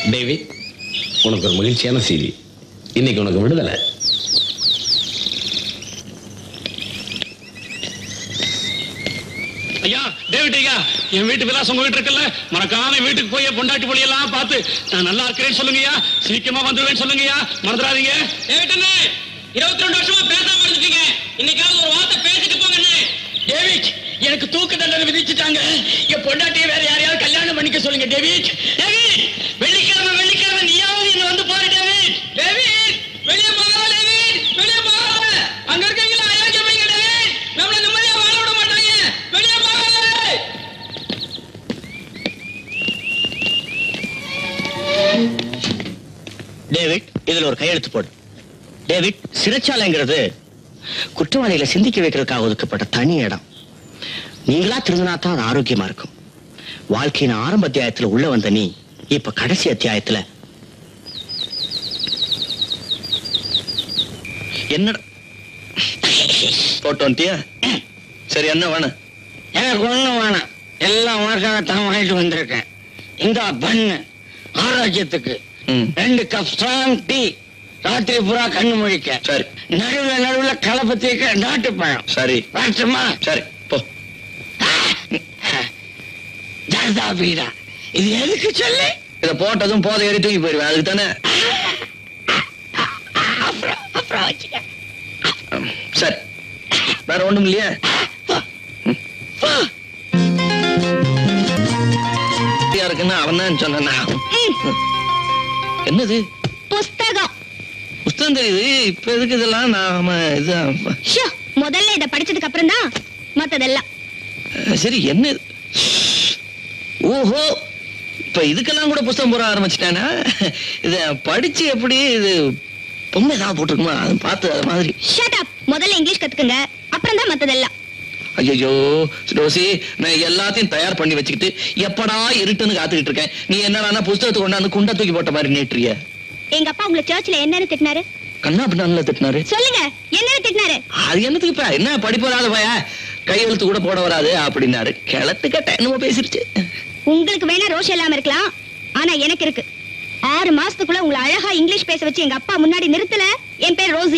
David உனக்கு ஒரு மகிழ்ச்சியான செய்தி இன்னைக்கு உனக்கு விடுதலை ஐயா டேவிட் ஐயா என் வீட்டு விலாசம் உங்க வீட்டு இருக்குல்ல மறக்காம என் வீட்டுக்கு போய் என் பொண்டாட்டி பொடி எல்லாம் பார்த்து நான் நல்லா இருக்கிறேன்னு சொல்லுங்கய்யா சீக்கிரமா வந்துருவேன்னு சொல்லுங்கய்யா மறந்துடாதீங்க டேவிட் அண்ணே இருபத்தி ரெண்டு வருஷமா பேசாம இருந்துட்டீங்க இன்னைக்காவது ஒரு வார்த்தை பேசிட்டு போங்க அண்ணே டேவிட் எனக்கு தூக்கு தண்டனை விதிச்சுட்டாங்க என் பொண்டாட்டியை வேற யாரையாவது கல்யாணம் பண்ணிக்க சொல்லுங்க டேவிட் டேவிட் வெள்ளிக்கிழமை வெள்ளிக்கிழமை நீயாவது என்ன வந்து பாரு டேவிட் டேவிட் வெளியே போகாத டேவிட் வெளியே போகாத அங்க இருக்கீங்களா அயோக்கிய பையங்க டேவிட் நம்மள நிம்மதியா வாழ விட மாட்டாங்க வெளியே போகாத டேவிட் இதுல ஒரு கையெழுத்து போடு டேவிட் சிறைச்சாலைங்கிறது குற்றவாளிகளை சிந்திக்க வைக்கிறதுக்காக ஒதுக்கப்பட்ட தனி இடம் நீங்களா திருந்தினா தான் அது ஆரோக்கியமா இருக்கும் வாழ்க்கையின் ஆரம்ப அத்தியாயத்துல உள்ள வந்த நீ இப்ப கடைசி அத்தியாயத்துல என்னடா போட்டு வந்துட்டியா சரி என்ன வேணும் எனக்கு ஒண்ணும் வேணாம் எல்லாம் உனக்காக தான் வாங்கிட்டு வந்திருக்கேன் இந்த பண்ணு ஆரோக்கியத்துக்கு ம். ரெண்டு கப் ஸ்ட்ராங் டீ ராத்திரி பூரா கண்ணு முழிக்க சரி நடுவுல நடுவுல கலப்பத்திக்க நாட்டு பழம் சரி வரட்டுமா சரி போ ஜர்தா பீடா இது எதுக்கு சொல்லு இத போட்டதும் போதை ஏறி தூக்கி போயிருவேன் அதுக்கு தானே அப்புறம் அப்புறம் வச்சுக்க சரி வேற ஒண்ணும் இல்லையா போ. ஃப்ரீயா இருக்குன்னு அவன் தான் சொன்னா என்னது புஸ்தகம் புஸ்தகம் தெரியுது இப்ப எதுக்கு இதெல்லாம் நாம இது ஷோ முதல்ல இத படிச்சதுக்கு அப்புறம் தான் மத்ததெல்லாம் சரி என்ன இது? ஓஹோ இப்ப இதுக்கெல்லாம் கூட புஸ்தகம் போட ஆரம்பிச்சிட்டானா இத படிச்சு எப்படி இது பொம்மை ஏதாவது போட்டிருக்குமா அதை பார்த்து அது மாதிரி ஷட் அப் முதல்ல இங்கிலீஷ் கத்துக்குங்க அப்புறம் தான் மத்ததெல்லாம் ஐயோ ரோசி நான் எல்லாத்தையும் தயார் பண்ணி வச்சுக்கிட்டு எப்படா இருட்டுன்னு காத்துக்கிட்டு இருக்கேன் நீ என்னடானா புஸ்தகத்தை கொண்டாந்து குண்டா தூக்கி போட்ட மாதிரி நீட்டுறிய எங்க அப்பா உங்களை சர்ச்ல என்னன்னு திட்டினாரு கண்ணா பின்னால திட்டினாரு சொல்லுங்க என்னன்னு திட்டினாரு அது என்னத்துக்கு இப்ப என்ன படிப்பு வராத பய கையெழுத்து கூட போட வராது அப்படின்னாரு கிளத்து கேட்ட என்னமோ பேசிருச்சு உங்களுக்கு வேணா ரோஷம் இல்லாம இருக்கலாம் ஆனா எனக்கு இருக்கு ஆறு மாசத்துக்குள்ள உங்களை அழகா இங்கிலீஷ் பேச வச்சு எங்க அப்பா முன்னாடி நிறுத்தல என் பேர் ரோசி